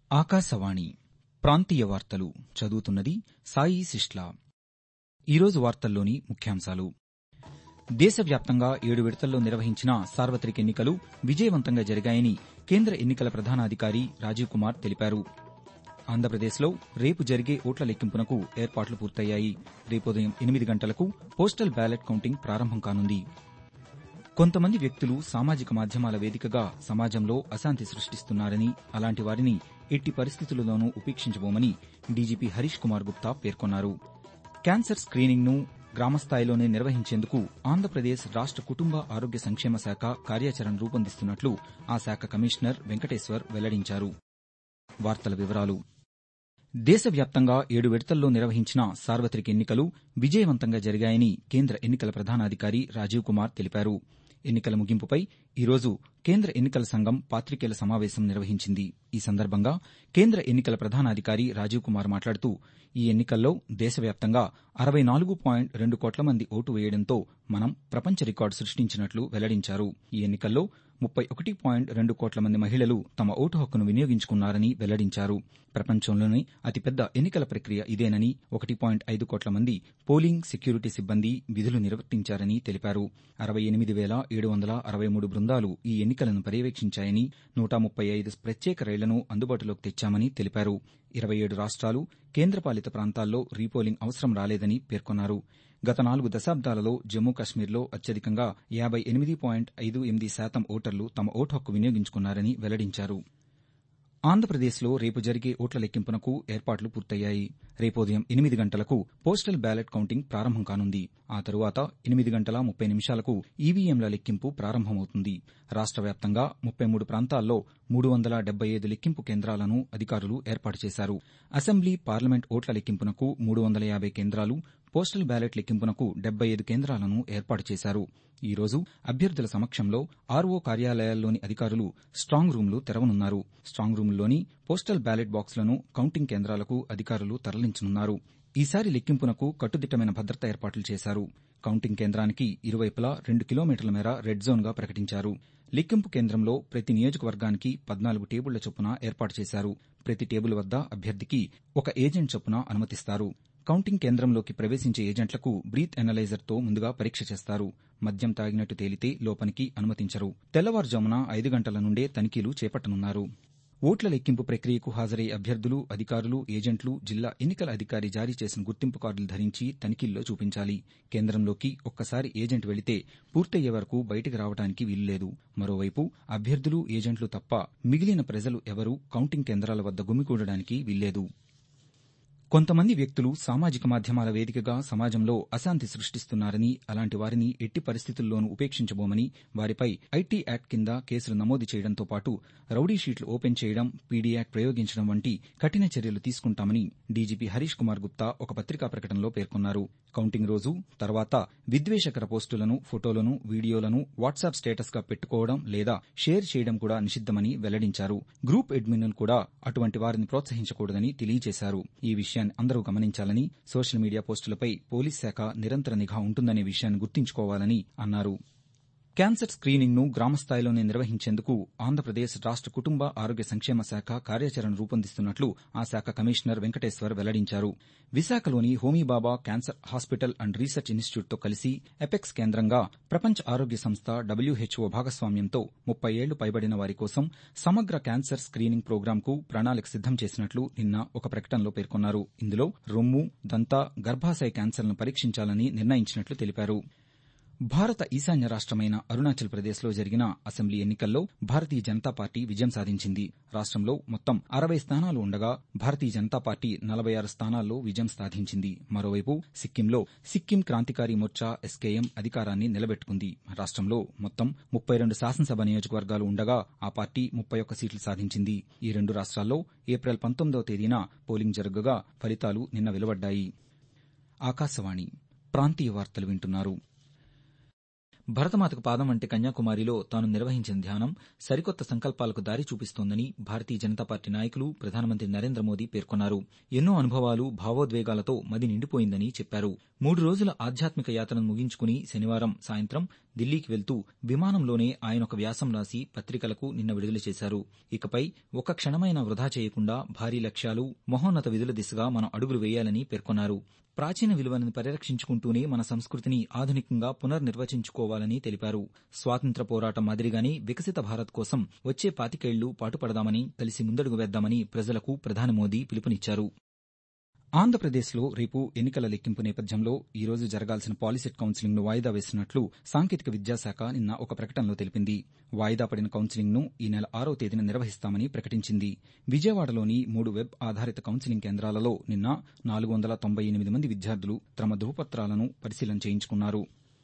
ఆకాశవాణి ప్రాంతీయ వార్తలు చదువుతున్నది సాయి సిస్లా ఈరోజు వార్తల్లోని ముఖ్యాంశాలు దేశవ్యాప్తంగా ఏడు విడతల్లో నిర్వహించిన సార్వతిక ఎన్నికలు విజయవంతంగా జరిగాయని కేంద్ర ఎన్నికల ప్రధానాధికారి రాజీవ్ కుమార్ తెలిపారు ఆంధ్రప్రదేశ్లో రేపు జరిగే ఓట్ల లెక్కింపునకు ఏర్పాట్లు పూర్తయ్యాయి రేపు ఉదయం ఎనిమిది గంటలకు పోస్టల్ బ్యాలెట్ కౌంటింగ్ ప్రారంభం కానుంది కొంతమంది వ్యక్తులు సామాజిక మాధ్యమాల వేదికగా సమాజంలో అశాంతి సృష్టిస్తున్నారని అలాంటి వారిని ఎట్టి పరిస్థితుల్లోనూ ఉపేక్షించబోమని డీజీపీ హరీష్ కుమార్ గుప్తా పేర్కొన్నారు క్యాన్సర్ స్క్రీనింగ్ను గ్రామస్థాయిలోనే నిర్వహించేందుకు ఆంధ్రప్రదేశ్ రాష్ట కుటుంబ ఆరోగ్య సంక్షేమ శాఖ కార్యాచరణ రూపొందిస్తున్నట్లు ఆ శాఖ కమిషనర్ వెంకటేశ్వర్ వెల్లడించారు వార్తల వివరాలు దేశవ్యాప్తంగా ఏడు విడతల్లో నిర్వహించిన సార్వతిక ఎన్నికలు విజయవంతంగా జరిగాయని కేంద్ర ఎన్నికల ప్రధానాధికారి రాజీవ్ కుమార్ తెలిపారు ఎన్నికల ముగింపుపై ఈరోజు కేంద్ర ఎన్నికల సంఘం పాతికేయుల సమావేశం నిర్వహించింది ఈ సందర్భంగా కేంద్ర ఎన్నికల ప్రధానాధికారి రాజీవ్ కుమార్ మాట్లాడుతూ ఈ ఎన్నికల్లో దేశవ్యాప్తంగా అరవై నాలుగు పాయింట్ రెండు కోట్ల మంది ఓటు వేయడంతో మనం ప్రపంచ రికార్డు సృష్టించినట్లు వెల్లడించారు ఈ ఎన్నికల్లో ముప్పై ఒకటి పాయింట్ రెండు కోట్ల మంది మహిళలు తమ ఓటు హక్కును వినియోగించుకున్నారని వెల్లడించారు ప్రపంచంలోనే అతిపెద్ద ఎన్నికల ప్రక్రియ ఇదేనని ఒకటి పాయింట్ ఐదు కోట్ల మంది పోలింగ్ సెక్యూరిటీ సిబ్బంది విధులు నిర్వర్తించారని తెలిపారు అరవై ఎనిమిది వేల ఏడు వందల అరవై మూడు బృందాలు ఈ ఎన్నికలను పర్యవేక్షించాయని నూట ముప్పై ఐదు ప్రత్యేక రైళ్లను అందుబాటులోకి తెచ్చామని తెలిపారు ఇరవై ఏడు రాష్ట్రాలు కేంద్రపాలిత ప్రాంతాల్లో రీపోలింగ్ అవసరం రాలేదని పేర్కొన్నారు గత నాలుగు దశాబ్దాలలో జమ్మూ కశ్మీర్లో అత్యధికంగా యాబై ఎనిమిది పాయింట్ ఐదు ఎనిమిది శాతం ఓటర్లు తమ ఓటు హక్కు వినియోగించుకున్నారని వెల్లడించారు ఆంధ్రప్రదేశ్లో రేపు జరిగే ఓట్ల లెక్కింపునకు ఏర్పాట్లు పూర్తయ్యాయి రేపు ఉదయం ఎనిమిది గంటలకు పోస్టల్ బ్యాలెట్ కౌంటింగ్ ప్రారంభం కానుంది ఆ తరువాత ఎనిమిది గంటల ముప్పై నిమిషాలకు ఈవీఎంల లెక్కింపు ప్రారంభమవుతుంది రాష్ట వ్యాప్తంగా ముప్పై మూడు ప్రాంతాల్లో మూడు వందల డెబ్బై ఐదు లెక్కింపు కేంద్రాలను అధికారులు ఏర్పాటు చేశారు అసెంబ్లీ పార్లమెంట్ ఓట్ల లెక్కింపునకు మూడు వందల యాబై కేంద్రాలు పోస్టల్ బ్యాలెట్ లెక్కింపునకు డెబ్బై ఐదు కేంద్రాలను ఏర్పాటు చేశారు ఈ రోజు అభ్యర్థుల సమక్షంలో ఆర్వో కార్యాలయాల్లోని అధికారులు స్టాంగ్ రూంలు తెరవనున్నారు స్టాంగ్ రూంల్లోని పోస్టల్ బ్యాలెట్ బాక్సులను కౌంటింగ్ కేంద్రాలకు అధికారులు తరలించనున్నారు ఈసారి లెక్కింపునకు కట్టుదిట్టమైన భద్రతా ఏర్పాట్లు చేశారు కౌంటింగ్ కేంద్రానికి ఇరువైపులా రెండు కిలోమీటర్ల మేర రెడ్ జోన్గా ప్రకటించారు లెక్కింపు కేంద్రంలో ప్రతి నియోజకవర్గానికి పద్నాలుగు టేబుళ్ల చొప్పున ఏర్పాటు చేశారు ప్రతి టేబుల్ వద్ద అభ్యర్థికి ఒక ఏజెంట్ చొప్పున అనుమతిస్తారు కౌంటింగ్ కేంద్రంలోకి ప్రవేశించే ఏజెంట్లకు బ్రీత్ ఎనలైజర్తో ముందుగా పరీక్ష చేస్తారు మద్యం తాగినట్టు తేలితే లోపలికి అనుమతించరు తెల్లవారుజామున ఐదు గంటల నుండే తనిఖీలు చేపట్టనున్నారు ఓట్ల లెక్కింపు ప్రక్రియకు హాజరయ్యే అభ్యర్థులు అధికారులు ఏజెంట్లు జిల్లా ఎన్నికల అధికారి జారీ చేసిన గుర్తింపు కార్డులు ధరించి తనిఖీల్లో చూపించాలి కేంద్రంలోకి ఒక్కసారి ఏజెంట్ వెళితే పూర్తయ్యే వరకు బయటికి రావడానికి వీల్లేదు మరోవైపు అభ్యర్థులు ఏజెంట్లు తప్ప మిగిలిన ప్రజలు ఎవరూ కౌంటింగ్ కేంద్రాల వద్ద గుమికూడడానికి వీల్లేదు కొంతమంది వ్యక్తులు సామాజిక మాధ్యమాల వేదికగా సమాజంలో అశాంతి సృష్టిస్తున్నారని అలాంటి వారిని ఎట్టి పరిస్థితుల్లోనూ ఉపేక్షించబోమని వారిపై ఐటీ యాక్ట్ కింద కేసులు నమోదు చేయడంతో పాటు రౌడీ షీట్లు ఓపెన్ చేయడం పీడీ యాక్ట్ ప్రయోగించడం వంటి కఠిన చర్యలు తీసుకుంటామని డీజీపీ హరీష్ కుమార్ గుప్తా ఒక పత్రికా ప్రకటనలో పేర్కొన్నారు కౌంటింగ్ రోజు తర్వాత విద్వేషకర పోస్టులను ఫోటోలను వీడియోలను వాట్సాప్ స్టేటస్గా పెట్టుకోవడం లేదా షేర్ చేయడం కూడా నిషిద్దమని వెల్లడించారు గ్రూప్ అడ్మిన్లు కూడా అటువంటి వారిని ప్రోత్సహించకూడదని తెలియజేశారు ఈ విషయాన్ని అందరూ గమనించాలని సోషల్ మీడియా పోస్టులపై పోలీస్ శాఖ నిరంతర నిఘా ఉంటుందనే విషయాన్ని గుర్తుంచుకోవాలని అన్నారు క్యాన్సర్ స్క్రీనింగ్ను గ్రామస్థాయిలోనే నిర్వహించేందుకు ఆంధ్రప్రదేశ్ రాష్ట కుటుంబ ఆరోగ్య సంక్షేమ శాఖ కార్యాచరణ రూపొందిస్తున్నట్లు ఆ శాఖ కమిషనర్ వెంకటేశ్వర్ వెల్లడించారు విశాఖలోని Homi Bhabha cancer hospital and research ఇన్స్టిట్యూట్తో కలిసి ఎపెక్స్ కేంద్రంగా ప్రపంచ ఆరోగ్య సంస్థ డబ్ల్యూహెచ్ఓ భాగస్వామ్యంతో ముప్పై ఏళ్లు పైబడిన వారి కోసం సమగ్ర క్యాన్సర్ స్క్రీనింగ్ ప్రోగ్రాంకు ప్రణాళిక సిద్దం చేసినట్లు నిన్న ఒక ప్రకటనలో పేర్కొన్నారు ఇందులో రొమ్ము దంత గర్భాశయ క్యాన్సర్లను పరీక్షించాలని నిర్ణయించినట్లు తెలిపారు భారత ఈశాన్య రాష్టమైన అరుణాచల్ ప్రదేశ్లో జరిగిన అసెంబ్లీ ఎన్నికల్లో భారతీయ జనతా పార్టీ విజయం సాధించింది రాష్టంలో మొత్తం అరవై స్థానాలు ఉండగా భారతీయ జనతా పార్టీ నలభై ఆరు స్థానాల్లో విజయం సాధించింది మరోవైపు సిక్కింలో సిక్కిం క్రాంతికారి మోర్చా ఎస్కేఎం అధికారాన్ని నిలబెట్టుకుంది రాష్టంలో మొత్తం ముప్పై రెండు శాసనసభ నియోజకవర్గాలు ఉండగా ఆ పార్టీ ముప్పై ఒక్క సీట్లు సాధించింది ఈ రెండు రాష్ట్రాల్లో ఏప్రిల్ పంతొమ్మిదవ తేదీన పోలింగ్ జరగగా ఫలితాలు నిన్న వెలువడ్డాయి ఆకాశవాణి ప్రాంతీయ వార్తలు వింటున్నారు భరతమాతకు పాదం వంటి కన్యాకుమారిలో తాను నిర్వహించిన ధ్యానం సరికొత్త సంకల్పాలకు దారి చూపిస్తోందని భారతీయ జనతా పార్టీ నాయకులు ప్రధానమంత్రి నరేంద్ర మోదీ పేర్కొన్నారు ఎన్నో అనుభవాలు భావోద్వేగాలతో మది నిండిపోయిందని చెప్పారు మూడు రోజుల ఆధ్యాత్మిక యాత్రను ముగించుకుని శనివారం సాయంత్రం ఢిల్లీకి వెళ్తూ విమానంలోనే ఆయన ఒక వ్యాసం రాసి పత్రికలకు నిన్న విడుదల చేశారు ఇకపై ఒక్క క్షణమైన వృధా చేయకుండా భారీ లక్ష్యాలు మహోన్నత విధుల దిశగా మనం అడుగులు వేయాలని పేర్కొన్నారు ప్రాచీన విలువలను పరిరక్షించుకుంటూనే మన సంస్కృతిని ఆధునికంగా పునర్నిర్వచించుకోవాలని తెలిపారు స్వాతంత్ర పోరాటం మాదిరిగానే వికసిత భారత్ కోసం వచ్చే పాతికేళ్లు పాటుపడదామని కలిసి ముందడుగు వేద్దామని ప్రజలకు ప్రధాని మోదీ పిలుపునిచ్చారు ఆంధ్రప్రదేశ్లో రేపు ఎన్నికల లెక్కింపు నేపథ్యంలో ఈ రోజు జరగాల్సిన పాలిసెట్ కౌన్సిలింగ్ను వాయిదా వేసినట్లు సాంకేతిక విద్యాశాఖ నిన్న ఒక ప్రకటనలో తెలిపింది వాయిదా పడిన కౌన్సిలింగ్ను ఈ నెల ఆరో తేదీన నిర్వహిస్తామని ప్రకటించింది విజయవాడలోని మూడు వెబ్ ఆధారిత కౌన్సిలింగ్ కేంద్రాలలో నిన్న నాలుగు వందల తొంభై ఎనిమిది మంది విద్యార్థులు తమ ధృవపత్రాలను పరిశీలన చేయించుకున్నారు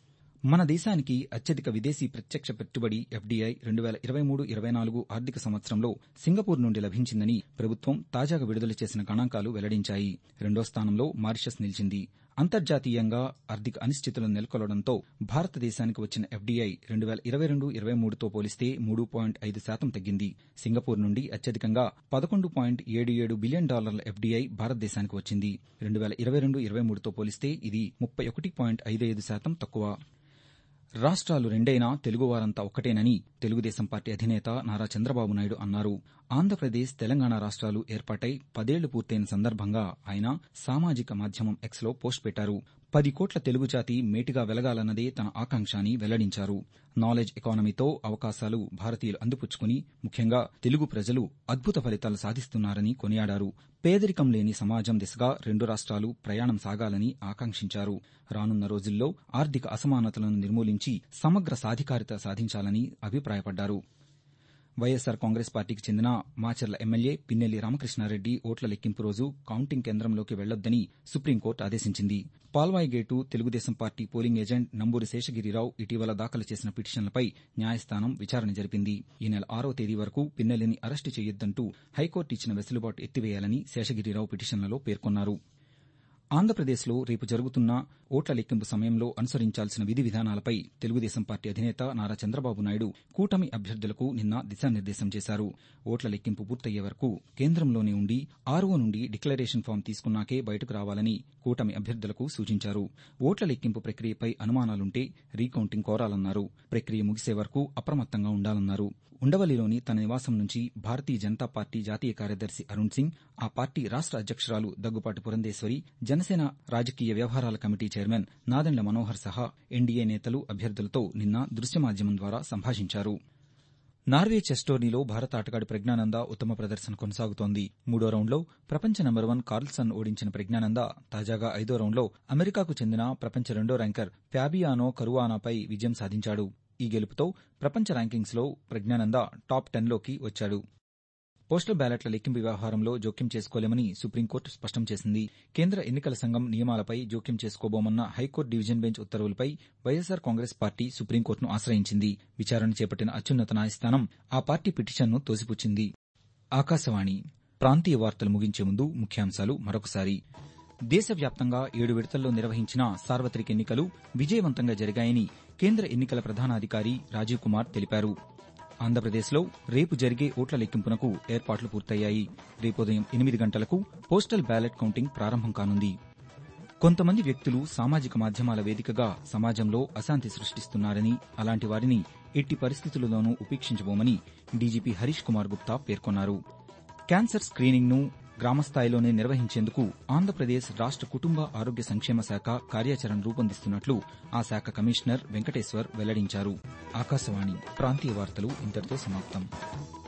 మన దేశానికి అత్యధిక విదేశీ ప్రత్యక్ష పెట్టుబడి ఎఫ్డీఐ రెండు వేల ఇరవై మూడు ఇరవై నాలుగు ఆర్థిక సంవత్సరంలో సింగపూర్ నుండి లభించిందని ప్రభుత్వం తాజాగా విడుదల చేసిన గణాంకాలు వెల్లడించాయి రెండో స్థానంలో మారిషస్ నిలిచింది అంతర్జాతీయంగా ఆర్థిక అనిశ్చితులు నెలకొనడంతో భారతదేశానికి వచ్చిన ఎఫ్డీఐ రెండు వేల ఇరవై రెండు ఇరవై మూడుతో పోలిస్తే మూడు పాయింట్ ఐదు శాతం తగ్గింది సింగపూర్ నుండి అత్యధికంగా పదకొండు పాయింట్ ఏడు ఏడు బిలియన్ డాలర్ల ఎఫ్డీఐ భారతదేశానికి వచ్చింది రెండు వేల ఇరవై రెండు ఇరవై మూడుతో పోలిస్తే ఇది ముప్పై ఒకటి పాయింట్ ఐదు ఐదు శాతం తక్కువ రాష్ట్రాలు రెండైనా తెలుగువారంతా ఒక్కటేనని తెలుగుదేశం పార్టీ అధినేత నారా చంద్రబాబు నాయుడు అన్నారు ఆంధ్రప్రదేశ్ తెలంగాణ రాష్ట్రాలు ఏర్పాటై పదేళ్లు పూర్తయిన సందర్భంగా ఆయన సామాజిక మాధ్యమం ఎక్స్లో పోస్ట్ పెట్టారు పది కోట్ల తెలుగు జాతి మేటిగా వెలగాలన్నదే తన ఆకాంక్ష అని వెల్లడించారు నాలెడ్జ్ ఎకానమీతో అవకాశాలు భారతీయులు అందిపుచ్చుకుని ముఖ్యంగా తెలుగు ప్రజలు అద్భుత ఫలితాలు సాధిస్తున్నారని కొనియాడారు పేదరికం లేని సమాజం దిశగా రెండు రాష్ట్రాలు ప్రయాణం సాగాలని ఆకాంక్షించారు రానున్న రోజుల్లో ఆర్థిక అసమానతలను నిర్మూలించి సమగ్ర సాధికారిత సాధించాలని అభిప్రాయపడ్డారు వైఎస్సార్ కాంగ్రెస్ పార్టీకి చెందిన మాచర్ల ఎమ్మెల్యే పిన్నెల్లి రామకృష్ణారెడ్డి ఓట్ల లెక్కింపు రోజు కౌంటింగ్ కేంద్రంలోకి వెళ్లొద్దని సుప్రీంకోర్టు ఆదేశించింది Palvai gate Telugu Desam party polling agent Namburi Seshagiri Rao ఇటీవల దాఖలు చేసిన పిటిషన్లపై న్యాయస్థానం విచారణ జరిపింది ఈ నెల ఆరో తేదీ వరకు పిన్నెల్లిని అరెస్టు చేయొద్దంటూ హైకోర్టు ఇచ్చిన వెసులుబాటు ఎత్తివేయాలని శేషగిరిరావు పిటిషన్లలో పేర్కొన్నారు ఆంధ్రప్రదేశ్లో రేపు జరుగుతున్న ఓట్ల లెక్కింపు సమయంలో అనుసరించాల్సిన విధి విధానాలపై తెలుగుదేశం పార్టీ అధినేత నారా చంద్రబాబు నాయుడు కూటమి అభ్యర్థులకు నిన్న దిశానిర్దేశం చేశారు ఓట్ల లెక్కింపు పూర్తయ్యే వరకు కేంద్రంలోనే ఉండి ఆర్ఓ నుండి డిక్లరేషన్ ఫామ్ తీసుకున్నాకే బయటకు రావాలని కూటమి అభ్యర్థులకు సూచించారు ఓట్ల లెక్కింపు ప్రక్రియపై అనుమానాలుంటే రీకౌంటింగ్ కోరాలన్నారు ప్రక్రియ ముగిసే వరకు అప్రమత్తంగా ఉండాలన్నారు ఉండవల్లిలోని తన నివాసం నుంచి భారతీయ జనతా పార్టీ జాతీయ కార్యదర్శి అరుణ్ సింగ్ ఆ పార్టీ రాష్ట అధ్యక్షురాలు దగ్గుపాటి పురంధేశ్వరి జనసేన రాజకీయ వ్యవహారాల కమిటీ చైర్మన్ నాదెండ్ల మనోహర్ సహా ఎన్డీఏ నేతలు అభ్యర్థులతో నిన్న దృశ్య మాధ్యమం ద్వారా సంభాషించారు నార్వే చెస్ టోర్నీలో భారత ఆటగాడి ప్రజ్ఞానంద ఉత్తమ ప్రదర్శన కొనసాగుతోంది మూడో రౌండ్లో ప్రపంచ నెంబర్ వన్ కార్ల్సన్ ఓడించిన ప్రజ్ఞానంద తాజాగా ఐదో రౌండ్లో అమెరికాకు చెందిన ప్రపంచ రెండో ర్యాంకర్ ఫ్యాబియానో కరువానాపై విజయం సాధించాడు ఈ గెలుపుతో ప్రపంచ ర్యాంకింగ్స్లో ప్రజ్ఞానంద టాప్ టెన్లోకి వచ్చాడు పోస్టల్ బ్యాలెట్ల లెక్కింపు వ్యవహారంలో జోక్యం చేసుకోలేమని సుప్రీంకోర్టు స్పష్టం చేసింది కేంద్ర ఎన్నికల సంఘం నియమాలపై జోక్యం చేసుకోబోమన్న హైకోర్టు డివిజన్ బెంచ్ ఉత్తర్వులపై వైఎస్సార్ కాంగ్రెస్ పార్టీ సుప్రీంకోర్టును ఆశ్రయించింది విచారణ చేపట్టిన అత్యున్నత న్యాయస్థానం ఆ పార్టీ పిటిషన్ను తోసిపుచ్చింది ఆకాశవాణి ప్రాంతీయ వార్తలు ముగించే ముందు ముఖ్యాంశాలు మరొకసారి దేశవ్యాప్తంగా ఏడు విడతల్లో నిర్వహించిన సార్వత్రిక ఎన్నికలు విజయవంతంగా జరిగాయని కేంద్ర ఎన్నికల ప్రధానాధికారి రాజీవ్ కుమార్ తెలిపారు ఆంధ్రప్రదేశ్లో రేపు జరిగే ఓట్ల లెక్కింపునకు ఏర్పాట్లు పూర్తయ్యాయి రేపు ఉదయం ఎనిమిది గంటలకు పోస్టల్ బ్యాలెట్ కౌంటింగ్ ప్రారంభం కానుంది కొంతమంది వ్యక్తులు సామాజిక మాధ్యమాల వేదికగా సమాజంలో అశాంతి సృష్టిస్తున్నారని అలాంటి వారిని ఎట్టి పరిస్థితుల్లోనూ ఉపేక్షించబోమని డీజీపీ హరీష్ కుమార్ గుప్తా పేర్కొన్నారు క్యాన్సర్ స్క్రీనింగ్ను గ్రామస్థాయిలోనే నిర్వహించేందుకు ఆంధ్రప్రదేశ్ రాష్ట కుటుంబ ఆరోగ్య సంక్షేమ శాఖ కార్యాచరణ రూపొందిస్తున్నట్లు ఆ శాఖ కమిషనర్ వెంకటేశ్వర్ వెల్లడించారు ఆకాశవాణి ప్రాంతీయ వార్తలు ఇంతటితో సమాప్తం